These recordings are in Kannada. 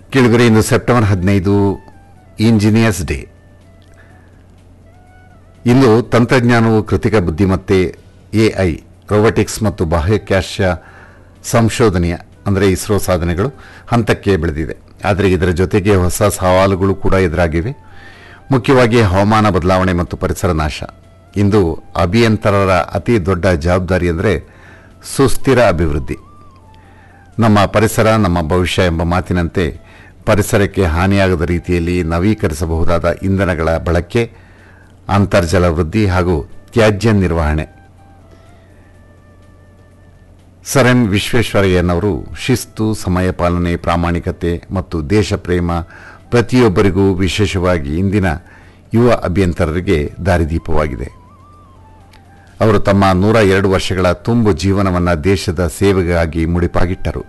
ಕೇಳಿದರೆ ಇಂದು ಸೆಪ್ಟೆಂಬರ್ ಹದಿನೈದು ಇಂಜಿನಿಯರ್ಸ್ ಡೇ ಇಂದು ತಂತ್ರಜ್ಞಾನವು ಕೃತಿಕ ಬುದ್ಧಿಮತ್ತೆ ಎಐ ರೋಬೋಟಿಕ್ಸ್ ಮತ್ತು ಬಾಹ್ಯಾಕಾಶ ಸಂಶೋಧನೆಯ ಅಂದರೆ ಇಸ್ರೋ ಸಾಧನೆಗಳು ಹಂತಕ್ಕೆ ಬೆಳೆದಿದೆ ಆದರೆ ಇದರ ಜೊತೆಗೆ ಹೊಸ ಸವಾಲುಗಳು ಕೂಡ ಎದುರಾಗಿವೆ ಮುಖ್ಯವಾಗಿ ಹವಾಮಾನ ಬದಲಾವಣೆ ಮತ್ತು ಪರಿಸರ ನಾಶ ಇಂದು ಅಭಿಯಂತರರ ಅತಿ ದೊಡ್ಡ ಜವಾಬ್ದಾರಿ ಅಂದರೆ ಸುಸ್ಥಿರ ಅಭಿವೃದ್ಧಿ ನಮ್ಮ ಪರಿಸರ ನಮ್ಮ ಭವಿಷ್ಯ ಎಂಬ ಮಾತಿನಂತೆ ಪರಿಸರಕ್ಕೆ ಹಾನಿಯಾಗದ ರೀತಿಯಲ್ಲಿ ನವೀಕರಿಸಬಹುದಾದ ಇಂಧನಗಳ ಬಳಕೆ ಅಂತರ್ಜಲ ವೃದ್ಧಿ ಹಾಗೂ ತ್ಯಾಜ್ಯ ನಿರ್ವಹಣೆ ಸರ್ ಎಂ ವಿಶ್ವೇಶ್ವರಯ್ಯನವರು ಶಿಸ್ತು ಸಮಯ ಪಾಲನೆ ಪ್ರಾಮಾಣಿಕತೆ ಮತ್ತು ದೇಶ ಪ್ರೇಮ ಪ್ರತಿಯೊಬ್ಬರಿಗೂ ವಿಶೇಷವಾಗಿ ಇಂದಿನ ಯುವ ಅಭಿಯಂತರರಿಗೆ ದಾರಿದೀಪವಾಗಿದೆ ಅವರು ತಮ್ಮ ನೂರ ಎರಡು ವರ್ಷಗಳ ತುಂಬು ಜೀವನವನ್ನು ದೇಶದ ಸೇವೆಗಾಗಿ ಮುಡಿಪಾಗಿಟ್ಟರು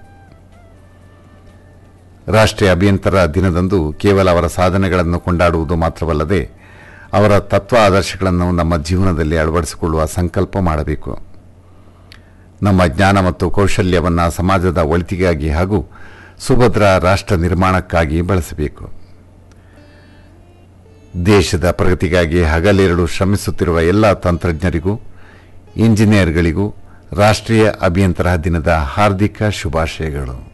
ರಾಷ್ಟ್ರೀಯ ಅಭಿಯಂತರ ದಿನದಂದು ಕೇವಲ ಅವರ ಸಾಧನೆಗಳನ್ನು ಕೊಂಡಾಡುವುದು ಮಾತ್ರವಲ್ಲದೆ ಅವರ ತತ್ವ ಆದರ್ಶಗಳನ್ನು ನಮ್ಮ ಜೀವನದಲ್ಲಿ ಅಳವಡಿಸಿಕೊಳ್ಳುವ ಸಂಕಲ್ಪ ಮಾಡಬೇಕು ನಮ್ಮ ಜ್ಞಾನ ಮತ್ತು ಕೌಶಲ್ಯವನ್ನು ಸಮಾಜದ ಒಳಿತಿಗಾಗಿ ಹಾಗೂ ಸುಭದ್ರ ರಾಷ್ಟ್ರ ನಿರ್ಮಾಣಕ್ಕಾಗಿ ಬಳಸಬೇಕು ದೇಶದ ಪ್ರಗತಿಗಾಗಿ ಹಗಲಿರುಳು ಶ್ರಮಿಸುತ್ತಿರುವ ಎಲ್ಲ ತಂತ್ರಜ್ಞರಿಗೂ ಇಂಜಿನಿಯರ್ಗಳಿಗೂ ರಾಷ್ಟ್ರೀಯ ಅಭಿಯಂತರ ದಿನದ ಹಾರ್ದಿಕ ಶುಭಾಶಯಗಳು